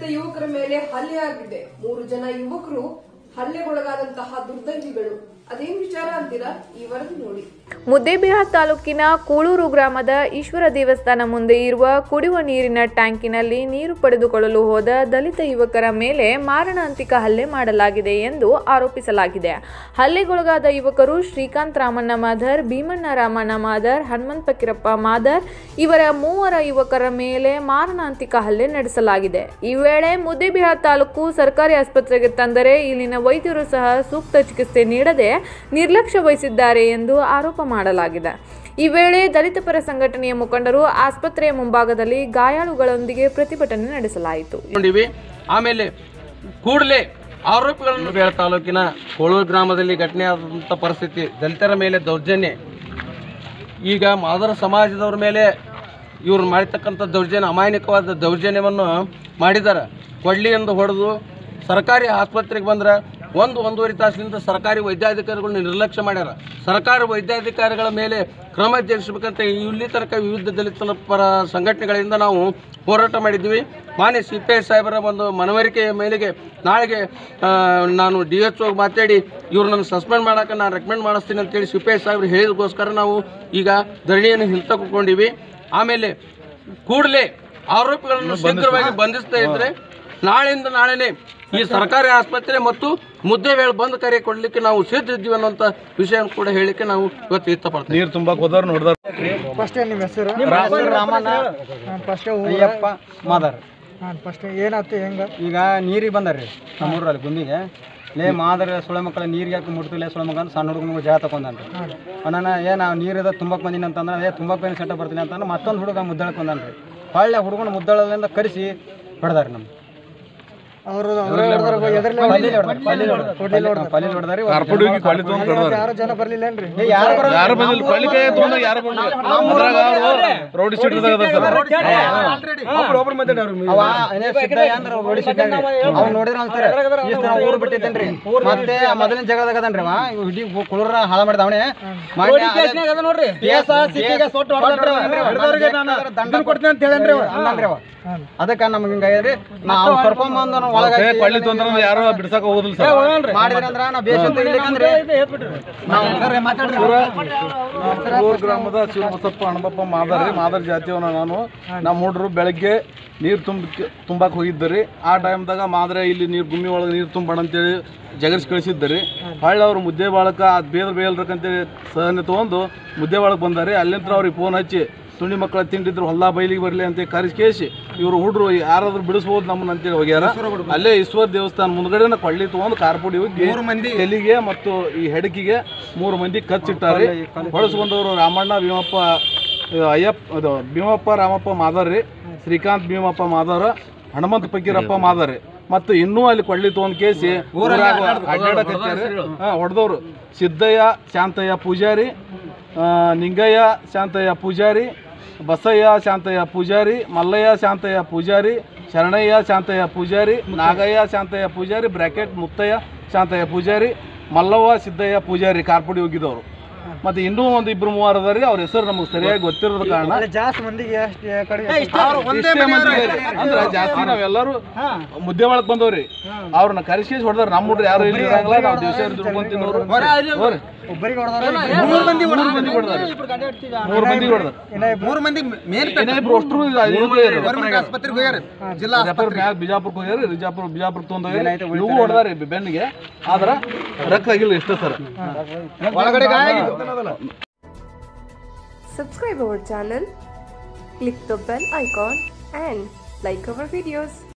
ದಲಿತ ಯುವಕರ ಮೇಲೆ ಹಲ್ಲೆ ಆಗಿದೆ ಮೂರು ಜನ ಯುವಕರು ಹಲ್ಲೆಗೊಳಗಾದಂತಹ ದುರ್ದೈವಿಗಳು ಅದೇನ್ ವಿಚಾರ ಅಂತೀರಾ ಈ ವರದಿ ನೋಡಿ ಮುದ್ದೇಬಿಹಾರ್ ತಾಲೂಕಿನ ಕೂಳೂರು ಗ್ರಾಮದ ಈಶ್ವರ ದೇವಸ್ಥಾನ ಮುಂದೆ ಇರುವ ಕುಡಿಯುವ ನೀರಿನ ಟ್ಯಾಂಕಿನಲ್ಲಿ ನೀರು ಪಡೆದುಕೊಳ್ಳಲು ಹೋದ ದಲಿತ ಯುವಕರ ಮೇಲೆ ಮಾರಣಾಂತಿಕ ಹಲ್ಲೆ ಮಾಡಲಾಗಿದೆ ಎಂದು ಆರೋಪಿಸಲಾಗಿದೆ ಹಲ್ಲೆಗೊಳಗಾದ ಯುವಕರು ಶ್ರೀಕಾಂತ್ ರಾಮಣ್ಣ ಮಾಧರ್ ಭೀಮಣ್ಣ ರಾಮಣ್ಣ ಮಾಧರ್ ಹನುಮಂತ ಫಕೀರಪ್ಪ ಮಾಧರ್ ಇವರ ಮೂವರ ಯುವಕರ ಮೇಲೆ ಮಾರಣಾಂತಿಕ ಹಲ್ಲೆ ನಡೆಸಲಾಗಿದೆ ಈ ವೇಳೆ ಮುದ್ದೇಬಿಹಾರ್ ತಾಲೂಕು ಸರ್ಕಾರಿ ಆಸ್ಪತ್ರೆಗೆ ತಂದರೆ ಇಲ್ಲಿನ ವೈದ್ಯರು ಸಹ ಸೂಕ್ತ ಚಿಕಿತ್ಸೆ ನೀಡದೆ ನಿರ್ಲಕ್ಷ್ಯ ವಹಿಸಿದ್ದಾರೆ ಎಂದು ಆರೋಪ ಮಾಡಲಾಗಿದೆ ಈ ವೇಳೆ ದಲಿತ ಪರ ಸಂಘಟನೆಯ ಮುಖಂಡರು ಆಸ್ಪತ್ರೆಯ ಮುಂಭಾಗದಲ್ಲಿ ಗಾಯಾಳುಗಳೊಂದಿಗೆ ಪ್ರತಿಭಟನೆ ನಡೆಸಲಾಯಿತು ಕೊಂಡಿವಿ ಆಮೇಲೆ ಕೂಡಲೇ ಆರೋಪಿಗಳನ್ನು ಬೇಳ ತಾಲೂಕಿನ ಕೋಳೂರು ಗ್ರಾಮದಲ್ಲಿ ಘಟನೆ ಆದಂಥ ಪರಿಸ್ಥಿತಿ ದಲಿತರ ಮೇಲೆ ದೌರ್ಜನ್ಯ ಈಗ ಮಾದರ ಸಮಾಜದವ್ರ ಮೇಲೆ ಇವ್ರು ಮಾಡಿರ್ತಕ್ಕಂಥ ದೌರ್ಜನ್ಯ ಅಮಾಯನಿಕವಾದ ದೌರ್ಜನ್ಯವನ್ನು ಮಾಡಿದ್ದಾರೆ ಕೊಡ್ಲಿಯಿಂದ ಹೊಡೆದು ಸರ್ಕಾರಿ ಆಸ್ಪತ್ರೆಗೆ ಬಂದ್ರೆ ಒಂದು ಒಂದೂವರೆ ತಾಸಿನಿಂದ ಸರ್ಕಾರಿ ವೈದ್ಯಾಧಿಕಾರಿಗಳನ್ನ ನಿರ್ಲಕ್ಷ್ಯ ಮಾಡ್ಯಾರ ಸರ್ಕಾರಿ ವೈದ್ಯಾಧಿಕಾರಿಗಳ ಮೇಲೆ ಕ್ರಮ ಜರುಗಿಸಬೇಕಂತ ಇಲ್ಲಿ ತನಕ ವಿವಿಧ ದಲಿತ ಪರ ಸಂಘಟನೆಗಳಿಂದ ನಾವು ಹೋರಾಟ ಮಾಡಿದ್ವಿ ಮಾನ್ಯ ಸಿ ಪಿ ಐ ಸಾಹೇಬರ ಒಂದು ಮನವರಿಕೆಯ ಮೇಲೆಗೆ ನಾಳೆಗೆ ಆ, ನಾನು ಡಿ ಎಚ್ ಒ ಮಾತಾಡಿ ಇವ್ರನ್ನ ಸಸ್ಪೆಂಡ್ ಮಾಡೋಕೆ ನಾನು ರೆಕಮೆಂಡ್ ಮಾಡಿಸ್ತೀನಿ ಅಂತೇಳಿ ಸಿ ಪಿ ಐ ಸಾಹೇಬ್ರು ಹೇಳಿದಕ್ಕೋಸ್ಕರ ನಾವು ಈಗ ಧರಣಿಯನ್ನು ಹಿಂತಕೊಂಡಿವಿ ಆಮೇಲೆ ಕೂಡಲೇ ಆರೋಪಿಗಳನ್ನು ಶೀಘ್ರವಾಗಿ ಬಂಧಿಸ್ತಾ ಇದ್ರೆ ನಾಳೆಯಿಂದ ನಾಳೆನೇ ಈ ಸರ್ಕಾರಿ ಆಸ್ಪತ್ರೆ ಮತ್ತು ಮುದ್ದೆ ವೇಳೆ ಬಂದ್ ಕರೆ ಕೊಡ್ಲಿಕ್ಕೆ ನಾವು ಸಿದ್ಧ ಇದ್ದೀವಿ ಅನ್ನೋಂಥ ವಿಷಯ ಕೂಡ ಹೇಳಿಕ್ಕೆ ನಾವು ಇವತ್ತು ಇಷ್ಟಪಡ್ತೀವಿ ನೀರು ತುಂಬಾಕ್ ಹೋದವ್ರು ನೋಡ್ದಾರ ಫಸ್ಟ್ ನಿಮ್ಮ ಹೆಸರು ರಾಮಣ್ಣ ಫಸ್ಟ್ ಅಯ್ಯಪ್ಪ ಮಾದಾರ್ ಹಾಂ ಫಸ್ಟ್ ಏನಾಯ್ತು ಹೆಂಗ ಈಗ ನೀರಿಗೆ ಬಂದಾರ್ರಿ ನಮ್ಮೂರಲ್ಲಿ ಗುಂದಿಗೆ ಲೇ ಮಾದರ ಸುಳೆ ಮಕ್ಕಳ ನೀರಿಗೆ ಯಾಕೆ ಮುಟ್ತಿಲ್ಲ ಸುಳೆ ಮಕ್ಕಳ ಅಂತ ಸಣ್ಣ ಹುಡುಗನಿಗೆ ಜಾಗ ತಗೊಂಡನ್ರಿ ಅವನ ಏನು ನೀರಿದ ತುಂಬಕ್ಕೆ ಬಂದಿನಿ ಅಂತಂದ್ರೆ ಏ ತುಂಬಕ್ಕೆ ಬಂದು ಸೆಟ್ಟ ಬರ್ತೀನಿ ಅಂತಂದ್ರೆ ಮತ್ತೊಂದು ಹುಡುಗ ಮುದ್ದಾಳಕ್ಕೆ ಬಂದನ್ರಿ ಹೊಳ್ಳೆ ಹುಡುಗನ ಮುದ್ದಾಳದಿಂದ ಕರೆಸಿ ಹೊಡೆದಾರಿ ನಮ್ಗೆ ಅವರು ಅವರೇ ಹೊಡೆದ್ರ ಎದರ್ಲಿ ಪಲ್ಲಿ ಹೊಡೆದಾರಿ ಪಲ್ಲಿ ಹೊಡೆದಾರಿ ಯಾರು ಜನ ಬರ್ಲಿಲ್ಲೇನ್ರಿ ಯಾರು ಬರೋದು? ಯಾರು ಬಂದಿಲ್ಲ ಕೊಳ್ಳಿಗೆ ತೊಗೊಂಡ ಯಾರು ಬಂದಿಲ್ಲ ಅದ್ರಾಗ ಅವರು ರೌಡಿ ಶೀಟ್ ಅವ ಏನೇ ಸಿದ್ಧ ಅಂದ್ರ ರೋಡಿ ಸಿದ್ಧಾಗ್ರಿ ಅವ್ ನೋಡಿದ್ರ ಅಂತಾರೆ ಇಷ್ಟ ನಾವು ಊರು ಬಿಟ್ಟಿದ್ದೇನ್ರಿ ಮತ್ತೆ ಆ ಮೊದಲಿನ ಜಗದಾಗ ಅದನ್ರಿ ಅವ ಇವ್ ಇಡೀ ಕುಳೂರ ಹಾಳ ಮಾಡಿದ ಅವನೇ ನೋಡ್ರಿ ದಂಡ ಕೊಡ್ತೀನಿ ಅಂತ ಹೇಳನ್ರಿ ಅವ ಅಂದನ್ರಿ ಅವ ಅದಕ್ಕ ನಮ್ಗೆ ಹಿಂಗಾಗ್ಯದ್ರಿ ನಾವು ಕರ್ಕೊಂಡ್ ಬಂದು ನಾವು ಒಳಗೆ ಪಳ್ಳಿ ತೊಂದ್ರೆ ಯಾರು ಬಿಡ್ಸಕ್ ಹೋಗುದಿಲ್ಲ ಸರ್ ಮಾಡಿದ್ರಿ ಅಂದ್ರ ನಾವು ಬೇಷ್ ಅಂತ ಇರ್ಲಿಕ್ಕಂದ್ರೆ ಊರ್ ಗ್ರಾಮದ ಶಿವಬಸಪ್ಪ ಹಣಬಪ್ಪ ಮಾದರಿ ಮಾದರಿ ಜಾತಿಯವನ ನಾನು ನಮ್ಮ ಹುಡ್ರು ಬೆಳಗ್ಗೆ ನೀರು ತುಂಬ ತುಂಬಕ್ಕೆ ಹೋಗಿದ್ದರಿ ಆ ಟೈಮ್ದಾಗ ಮಾದ್ರೆ ಇಲ್ಲಿ ನೀರು ಗುಮ್ಮಿ ಒಳಗೆ ನೀರು ತುಂಬೋಣ ಅಂತೇಳಿ ಜಗರ್ಸಿ ಕಳಿಸಿದ್ದರಿ ಹೊಳ್ಳಿ ಅವ್ರು ಮುದ್ದೆ ಬಾಳಕ ಅದು ಬೇದ್ರ ಬೇಲ್ರಕ್ಕಂತೇಳಿ ಸಹನೆ ತೊಗೊಂಡು ಮುದ್ದೆ ಬಾಳಕ್ಕೆ ಬಂದಾರಿ ಅಲ್ಲಿಂದ ಅವ್ರಿಗೆ ಫೋನ್ ಹಚ್ಚಿ ಸುಣ್ಣಿ ಮಕ್ಕಳ ತಿಂಡಿದ್ರು ಹೊಲ ಬೈಲಿಗೆ ಬರಲಿ ಅಂತ ಕರೆಸಿ ಕೇಸಿ ಇವರು ಹುಡ್ರು ಯಾರಾದ್ರೂ ಬಿಡಿಸ್ಬೋದು ನಮ್ಮನ್ನ ಅಂತೇಳಿ ಹೋಗ್ಯಾರ ಅಲ್ಲೇ ಈಶ್ವರ ದೇವಸ್ಥಾನ ಮುಂದ್ಗಡೆನ ಕೊಳ್ಳಿ ತೊಗೊಂಡು ಕಾರ್ಪುಡಿ ಹೋಗಿ ಮೂರು ಮಂದಿ ತೆಲಿಗೆ ಮತ್ತು ಈ ಹೆಡಕಿಗೆ ಮೂರು ಮಂದಿ ಕಚ್ಚಿಟ್ಟಾರೆ ಹೊಳಸ್ಕೊಂಡವರು ರಾಮಣ್ಣ ಭೀಮಪ್ಪ ಇದು ಅಯ್ಯಪ್ಪ ಅದು ಭೀಮಪ್ಪ ರಾಮಪ್ಪ ಮಾದಾರಿ ಶ್ರೀಕಾಂತ್ ಭೀಮಪ್ಪ ಮಾದಾರ ಹನುಮಂತ ಫಕೀರಪ್ಪ ಮಾದಾರಿ ಮತ್ತು ಇನ್ನೂ ಅಲ್ಲಿ ಕೊಳ್ಳಿ ತೊಗೊಂಡ್ ಕೇಸಿ ಹೊಡೆದವ್ರು ಸಿದ್ದಯ್ಯ ಶಾಂತಯ್ಯ ಪೂಜಾರಿ ಆ, ನಿಂಗಯ್ಯ ಶಾಂತಯ್ಯ ಪೂಜಾರಿ ಬಸಯ್ಯ ಶಾಂತಯ್ಯ ಪೂಜಾರಿ ಮಲ್ಲಯ್ಯ ಶಾಂತಯ್ಯ ಪೂಜಾರಿ ಶರಣಯ್ಯ ಶಾಂತಯ್ಯ ಪೂಜಾರಿ ನಾಗಯ್ಯ ಶಾಂತಯ್ಯ ಪೂಜಾರಿ ಬ್ರ್ಯಾಕೆಟ್ ಮುತ್ತಯ್ಯ ಶಾಂತಯ್ಯ ಪೂಜಾರಿ ಮಲ್ಲವ್ವ ಸಿದ್ದಯ್ಯ ಪೂಜಾರಿ ಕಾರ್ಪುಡಿ ಹೋಗಿದ್ದವರು ಮತ್ತೆ ಇನ್ನೂ ಒಂದು ಇಬ್ರು ಮೂವರು ಅದಾರಿ ಅವ್ರ ಹೆಸರು ನಮಗೆ ಸರಿಯಾಗಿ ಗೊತ್ತಿರೋದ ಕಾರಣ ಅಲ್ಲಿ ಜಾಸ್ತಿ ಮಂದಿಗೆ ಎಷ್ಟು ಕಡೆ ಇಷ್ಟೇ ಮಂದಿ ಇದಾರೆ. ಅಂದ್ರ ಜಾಸ್ತಿ ನಾವೆಲ್ಲರೂ ಮುದ್ದೆ ಒಳಗ್ ಬಂದವ್ರಿ ಅವ್ರನ್ನ ಕರೆಸಿ ಹೊಡೆದಾರ ನಮ್ಮ ಹುಡ್ರು ಯಾರು ಇಲ್ಲಿ ಇರಂಗಿಲ್ಲ ನಾವು ದಿವಸ ದುಡ್ಕೊಂಡ್ ತಿನ್ನೋರು ಹೋರಿ. ಒಬ್ಬರಿಗೆ ಹೊಡೆದಾರ ಮೂರು ಮಂದಿ ಮೂರು ಮಂದಿ ಹೊಡೆದಾರ ಮೂರು ಮಂದಿ ಹೊಡೆದಾರ ಮೂರು ಮಂದಿ ಮೇನ್ ಇನ್ನಿಬ್ರು ಅಷ್ಟ್ರು ಇದು- ಗೌರ್ಮೆಂಟ್ ಆಸ್ಪತ್ರೆಗೆ ಹೋಗ್ಯಾರ ಜಿಲ್ಲಾ ಬಿಜಾಪುರ ಮ್ಯಾಗ ಬಿಜಾಪುರಕ್ಕೆ ಹೋಗ್ಯಾರಿ ಬಿಜಾಪುರ ಬಿಜಾಪುರ ತೊಗೊಂಡೋಗ್ಯಾರಿ ಇವು ಹೊಡೆದಾರಿ ಬೆನ್ನಿಗೆ ಆದ್ರ ರಕ್ತ ಆಗಿಲ್ಲ ಎಷ್ಟೇ ಸರ್ ಒಳಗಡೆ ಗಾಯ ಆಗಿದ್ದು. Subscribe our channel, click the bell icon and like our videos.